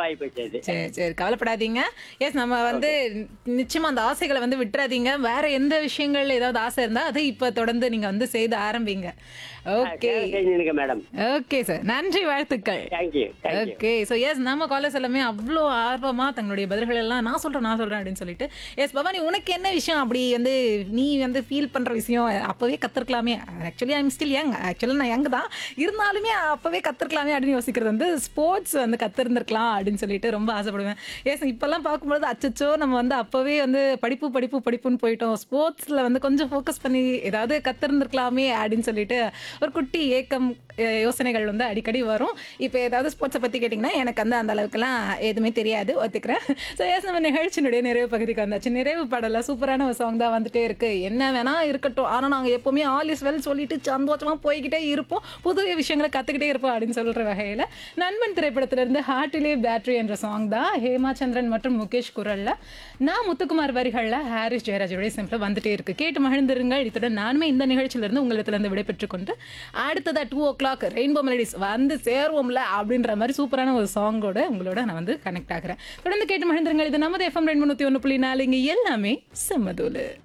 ஆகி போச்சு அது சரி சரி கவலைப்படாதீங்க எஸ் நம்ம வந்து நிச்சயமா அந்த ஆசைகளை வந்து விட்டுறாதீங்க வேற எந்த விஷயங்கள் ஏதாவது ஆசை இருந்தா அதை இப்ப தொடர்ந்து நீங்க வந்து செய்து ஆரம்பிங்க ஓகே செஞ்சுருங்க மேடம் ஓகே சார் நன்றி வாழ்த்துக்கள் thank you thank you okay so yes நம்ம காலேஜ் எல்லாமே அவ்வளோ ஆர்வமா தங்களுடைய பதில்கள் எல்லாம் நான் சொல்றேன் நான் சொல்றேன் அப்படின்னு சொல்லிட்டு எஸ் பவானி உனக்கு என்ன விஷயம் அப்படி வந்து நீ வந்து ஃபீல் பண்ற விஷயம் அப்பவே கத்துருக்கலாமே actually I'm still young actually நான் யங் தான் இருந்தாலுமே அப்பவே கத்துருக்கலாமே அப்படின்னு யோசிக்கிறது வந்து ஸ்போர்ட்ஸ் வந்து கத்திருந்திருக்கலாம் அப்படின்னு சொல்லிட்டு ரொம்ப ஆசைப்படுவேன் எஸ் இப்பெல்லாம் பார்க்கும்போது அச்சச்சோ நம்ம வந்து அப்பவே வந்து படிப்பு படிப்பு படிப்புன்னு போயிட்டோம் ஸ்போர்ட்ஸ்ல வந்து கொஞ்சம் ஃபோக்கஸ் பண்ணி ஏதாவது கத்திருந்திருக்கலாமே அப்படின்னு சொல்லிட்டு ஒரு குட்டி ஏக்கம் அஹ், யோசனைகள் வந்து அடிக்கடி வரும் இப்போ ஏதாவது ஸ்போர்ட்ஸை பற்றி கேட்டிங்கன்னா எனக்கு வந்து அந்த அளவுக்குலாம் எதுவுமே தெரியாது ஒத்துக்கிறேன் ஸோ எஸ் நம்ம நிகழ்ச்சியினுடைய நிறைவு பகுதிக்கு வந்தாச்சு நிறைவு பாடல சூப்பரான ஒரு சாங் தான் வந்துட்டே இருக்கு என்ன வேணா இருக்கட்டும் ஆனால் நாங்கள் எப்போவுமே ஆல் இஸ் வெல் சொல்லிட்டு சந்தோஷமாக போய்கிட்டே இருப்போம் புது விஷயங்களை கற்றுக்கிட்டே இருப்போம் அப்படின்னு சொல்கிற வகையில் நண்பன் திரைப்படத்திலிருந்து ஹார்ட்டிலே பேட்டரி என்ற சாங் தான் ஹேமாச்சந்திரன் மற்றும் முகேஷ் குரலில் நான் முத்துக்குமார் வரிகளில் ஹாரிஸ் ஜெயராஜோடைய சிம்பிள் வந்துட்டே இருக்கு கேட்டு மகிழ்ந்திருங்கள் இத்துடன் நானுமே இந்த நிகழ்ச்சியிலிருந்து உங்களிடத்திலிருந்து விடைபெற்றுக் கொண்டு அடுத்ததா two o'clock rainbow melodies வந்து சேருவோம்ல அப்படின்ற மாதிரி சூப்பரான ஒரு சாங்கோட உங்களோட நான் வந்து கனெக்ட் ஆகிறேன் தொடர்ந்து கேட்டு மகிழ்ந்திருங்கள் இது நமது எஃப்எம் ரெண்டு முந்நூற்றி ஒன்று புள்ளி நாலு இங்கே எல்லாமே செம்மதூலு